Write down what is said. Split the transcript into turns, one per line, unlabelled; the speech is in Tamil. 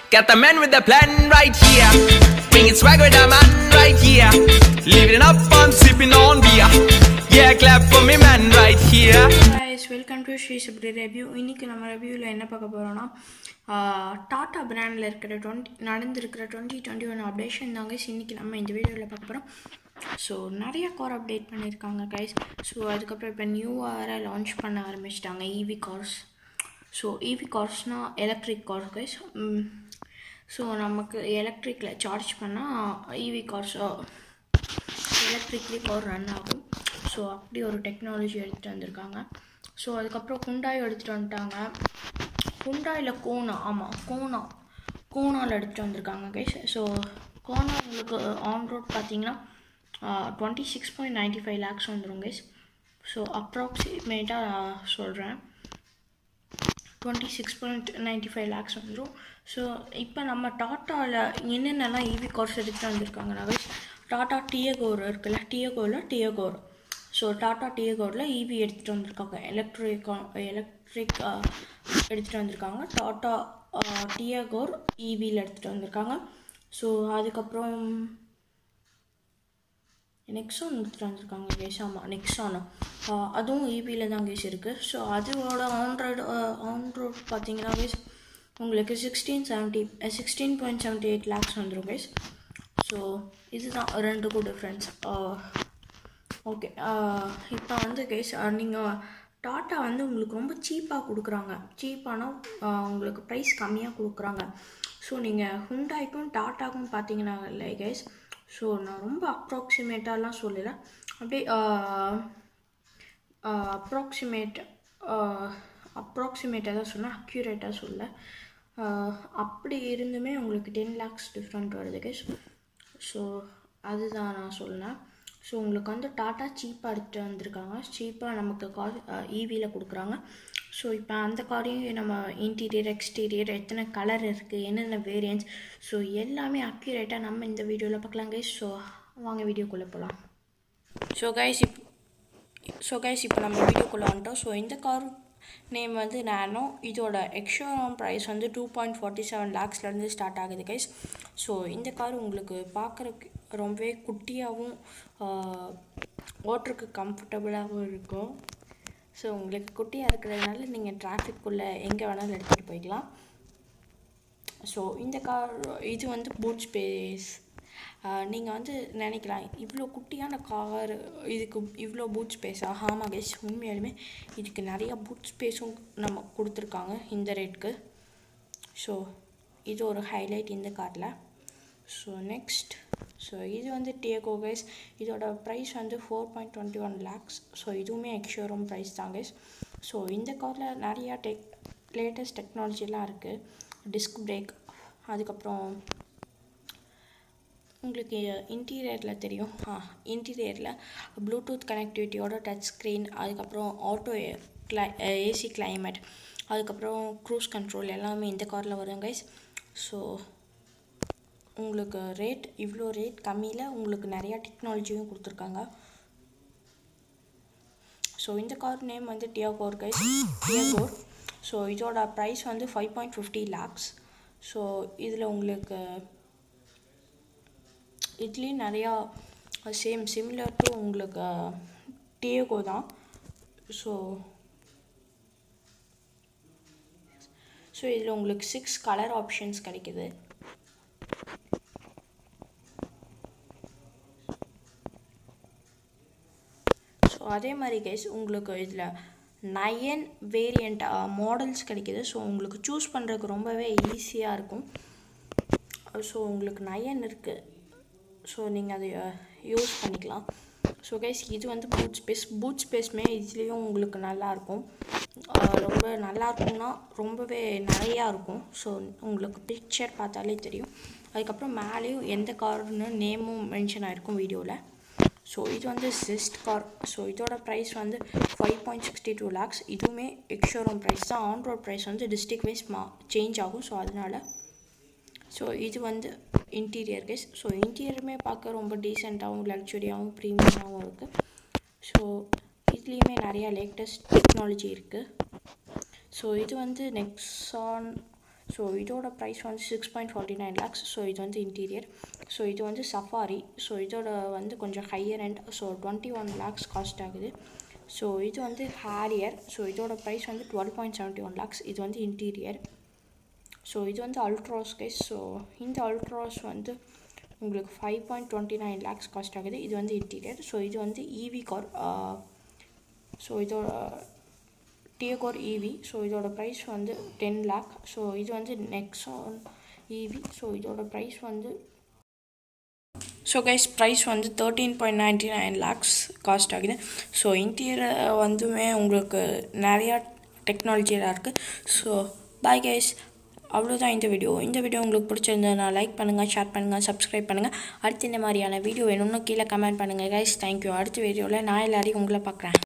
Got the man with the plan right here. Bringing swag with the man right here. Living it up, I'm sipping on beer. Yeah, clap for me, man, right here.
guys welcome to Sri Subri review இன்றைக்கி நம்ம ரிவ்யூவில் என்ன பார்க்க போகிறோன்னா டாட்டா பிராண்டில் இருக்கிற டுவெண்ட்டி நடந்திருக்கிற டுவெண்ட்டி டுவெண்ட்டி ஒன் அப்டேஷன் தாங்க இன்றைக்கி நம்ம இந்த வீடியோவில் பார்க்க போகிறோம் ஸோ நிறைய கார் அப்டேட் பண்ணியிருக்காங்க கைஸ் ஸோ அதுக்கப்புறம் இப்போ நியூவாக வேறு லான்ச் பண்ண ஆரம்பிச்சிட்டாங்க இவி கார்ஸ் ஸோ இவி கார்ஸ்னால் எலக்ட்ரிக் கார் கைஸ் ஸோ நமக்கு எலக்ட்ரிக்கில் சார்ஜ் பண்ணால் EV cars electrically car run ஆகும் ஸோ அப்படி ஒரு டெக்னாலஜி எடுத்துகிட்டு வந்திருக்காங்க ஸோ அதுக்கப்புறம் குண்டாய் எடுத்துகிட்டு வந்துட்டாங்க குண்டாயில் கோனா ஆமாம் கோனா கோனாவில் எடுத்துகிட்டு வந்திருக்காங்க கைஸ் ஸோ கோனா உங்களுக்கு ஆன் ரோட் பார்த்தீங்கன்னா twenty six point ninety five lakhs வந்துடும் கைஸ் ஸோ அப்ராக்சிமேட்டாக சொல்கிறேன் twenty six point ninety five lakhs வந்துடும் ஸோ இப்போ நம்ம டாட்டாவில் என்னென்னலாம் இவி கார்ஸ் எடுத்துகிட்டு வந்திருக்காங்கன்னா கைஸ் டாட்டா டியகோர் இருக்குல்ல டியகோவில் டியகோர் ஸோ டாட்டா டியகோரில் இவி எடுத்துகிட்டு வந்திருக்காங்க எலக்ட்ரிக் எலக்ட்ரிக் எடுத்துகிட்டு வந்திருக்காங்க டாட்டா டியகோர் இவியில் எடுத்துகிட்டு வந்திருக்காங்க ஸோ அதுக்கப்புறம் நெக்ஸான் எடுத்துகிட்டு வந்திருக்காங்க கேஸ் ஆமாம் நெக்ஸானு அதுவும் இபியில் தான் கேஸ் இருக்குது ஸோ அதோட ஆண்ட்ராய்டு ஆண்ட்ராய்டு பார்த்தீங்கன்னா கேஸ் உங்களுக்கு sixteen seventy sixteen point seventy eight lakhs வந்துடும் கேஸ் ஸோ இதுதான் ரெண்டுக்கும் டிஃப்ரென்ஸ் ஓகே இப்போ வந்து கேஸ் நீங்கள் டாட்டா வந்து உங்களுக்கு ரொம்ப சீப்பாக கொடுக்குறாங்க சீப்பானா உங்களுக்கு ப்ரைஸ் கம்மியாக கொடுக்குறாங்க ஸோ நீங்கள் ஹுண்டாய்க்கும் டாட்டாக்கும் பார்த்தீங்கன்னா இல்லை கேஸ் ஸோ நான் ரொம்ப அப்ராக்சிமேட்டாலாம் சொல்லலை அப்படியே அப்ராக்சிமேட் அப்ராக்சிமேட்டாக தான் சொன்னேன் அக்யூரேட்டாக சொல்ல அப்படி இருந்துமே உங்களுக்கு டென் லேக்ஸ் டிஃப்ரெண்ட் வருது கேஸ் ஸோ அதுதான் நான் சொன்னேன் ஸோ உங்களுக்கு வந்து டாட்டா சீப்பாக எடுத்துகிட்டு வந்திருக்காங்க சீப்பாக நமக்கு கார் ஈவியில் கொடுக்குறாங்க ஸோ இப்போ அந்த காரையும் நம்ம இன்டீரியர் எக்ஸ்டீரியர் எத்தனை கலர் இருக்குது என்னென்ன வேரியன்ஸ் ஸோ எல்லாமே அக்யூரேட்டாக நம்ம இந்த வீடியோவில் பார்க்கலாம் கைஸ் ஸோ வாங்க வீடியோக்குள்ளே போகலாம் ஸோ கைஸ் இப் ஸோ கைஸ் இப்போ நம்ம வீடியோக்குள்ளே வந்துட்டோம் ஸோ இந்த கார் நேம் வந்து நானோ இதோட எக்ஷோரம் ப்ரைஸ் வந்து டூ பாயிண்ட் ஃபார்ட்டி செவன் லேக்ஸ்லேருந்து ஸ்டார்ட் ஆகுது கைஸ் ஸோ இந்த கார் உங்களுக்கு பார்க்குறக்கு ரொம்பவே குட்டியாகவும் ஓட்டுறதுக்கு கம்ஃபர்டபுளாகவும் இருக்கும் ஸோ உங்களுக்கு குட்டியாக இருக்கிறதுனால நீங்கள் டிராஃபிக்குள்ளே எங்கே வேணாலும் எடுத்துகிட்டு போய்க்கலாம் ஸோ இந்த கார் இது வந்து பூட் ஸ்பேஸ் நீங்கள் வந்து நினைக்கலாம் இவ்வளோ குட்டியான கார் இதுக்கு இவ்வளோ பூட் ஸ்பேஸா ஆமாம் கேஸ் உண்மையாலுமே இதுக்கு நிறையா பூட் ஸ்பேஸும் நம்ம கொடுத்துருக்காங்க இந்த ரேட்டுக்கு ஸோ இது ஒரு ஹைலைட் இந்த காரில் ஸோ நெக்ஸ்ட் ஸோ இது வந்து டியகோ கைஸ் இதோட ப்ரைஸ் வந்து four point twenty one lakhs so இதுவுமே எக்ஷோரூம் ப்ரைஸ் தான் கைஸ் ஸோ இந்த காரில் நிறையா டெக் லேட்டஸ்ட் டெக்னாலஜிலாம் இருக்குது டிஸ்க் பிரேக் அதுக்கப்புறம் உங்களுக்கு இன்டீரியரில் தெரியும் ஆ இன்டீரியரில் ப்ளூடூத் கனெக்டிவிட்டியோட டச் ஸ்க்ரீன் அதுக்கப்புறம் ஆட்டோ கிளை ஏசி கிளைமேட் அதுக்கப்புறம் க்ரூஸ் கண்ட்ரோல் எல்லாமே இந்த காரில் வரும் கைஸ் ஸோ உங்களுக்கு ரேட் இவ்வளோ ரேட் கம்மியில் உங்களுக்கு நிறையா டெக்னாலஜியும் கொடுத்துருக்காங்க ஸோ இந்த கார் நேம் வந்து டியாகோர் கைஸ் டியாகோர் ஸோ இதோட ப்ரைஸ் வந்து five point fifty lakhs so இதில் உங்களுக்கு இதுலேயும் நிறையா சேம் சிமிலர் டு உங்களுக்கு டியகோ தான் ஸோ ஸோ இதில் உங்களுக்கு சிக்ஸ் கலர் ஆப்ஷன்ஸ் கிடைக்குது ஸோ அதே மாதிரி கைஸ் உங்களுக்கு இதில் நயன் வேரியண்ட் மாடல்ஸ் கிடைக்கிது ஸோ உங்களுக்கு சூஸ் பண்ணுறதுக்கு ரொம்பவே ஈஸியாக இருக்கும் ஸோ உங்களுக்கு நயன் இருக்குது ஸோ நீங்கள் அதை யூஸ் பண்ணிக்கலாம் ஸோ கைஸ் இது வந்து பூட் ஸ்பேஸ் பூட் ஸ்பேஸ்மே இதுலேயும் உங்களுக்கு நல்லாயிருக்கும் ரொம்ப நல்லா இருக்கும்னா ரொம்பவே நிறையா இருக்கும் ஸோ உங்களுக்கு பிக்சர் பார்த்தாலே தெரியும் அதுக்கப்புறம் மேலேயும் எந்த கார்னு நேமும் மென்ஷன் ஆகிருக்கும் வீடியோவில் ஸோ இது வந்து ஜெஸ்ட் கார் ஸோ இதோட ப்ரைஸ் வந்து five point sixty two lakhs இதுவுமே எக்ஷோரூம் ப்ரைஸ் தான் ஆன் ரோட் ப்ரைஸ் வந்து டிஸ்ட்ரிக் வைஸ் மா சேஞ்ச் ஆகும் ஸோ அதனால் ஸோ இது வந்து இன்டீரியர் கேஸ் ஸோ இன்டீரியருமே பார்க்க ரொம்ப டீசெண்டாகவும் லக்ஸுரியாகவும் ப்ரீமியமாகவும் இருக்குது ஸோ இதுலேயுமே நிறையா லேட்டஸ்ட் டெக்னாலஜி இருக்குது ஸோ இது வந்து நெக்ஸான் ஸோ இதோட ப்ரைஸ் வந்து six point forty nine lakhs so இது வந்து இன்டீரியர் ஸோ இது வந்து சஃபாரி ஸோ இதோட வந்து கொஞ்சம் higher and so twenty one lakhs cost ஆகுது ஸோ இது வந்து ஹேரியர் ஸோ இதோட ப்ரைஸ் வந்து twelve point seventy one lakhs இது வந்து இன்டீரியர் ஸோ இது வந்து அல்ட்ராஸ் கைஸ் ஸோ இந்த அல்ட்ராஸ் வந்து உங்களுக்கு five point twenty nine lakhs cost ஆகுது இது வந்து இன்டீரியர் ஸோ இது வந்து இவி கார் ஸோ இதோட டியோகோர் இவி ஸோ இதோட ப்ரைஸ் வந்து டென் லேக் ஸோ இது வந்து நெக்ஸான் இவி ஸோ இதோட ப்ரைஸ் வந்து ஸோ கைஸ் ப்ரைஸ் வந்து thirteen point ninety nine lakhs cost ஆகுது ஸோ இன்டீரியர் வந்துமே உங்களுக்கு நிறையா டெக்னாலஜியெலாம் இருக்குது ஸோ பாய் கைஸ் அவ்வளோதான் இந்த வீடியோ இந்த வீடியோ உங்களுக்கு பிடிச்சிருந்ததுனா லைக் பண்ணுங்கள் ஷேர் பண்ணுங்கள் சப்ஸ்கிரைப் பண்ணுங்கள் அடுத்து இந்த மாதிரியான வீடியோ வேணும்னு கீழே கமெண்ட் பண்ணுங்கள் கைஸ் தேங்க்யூ அடுத்த வீடியோவில் நான் எல்லாரையும் உங்களை பார்க்குறேன்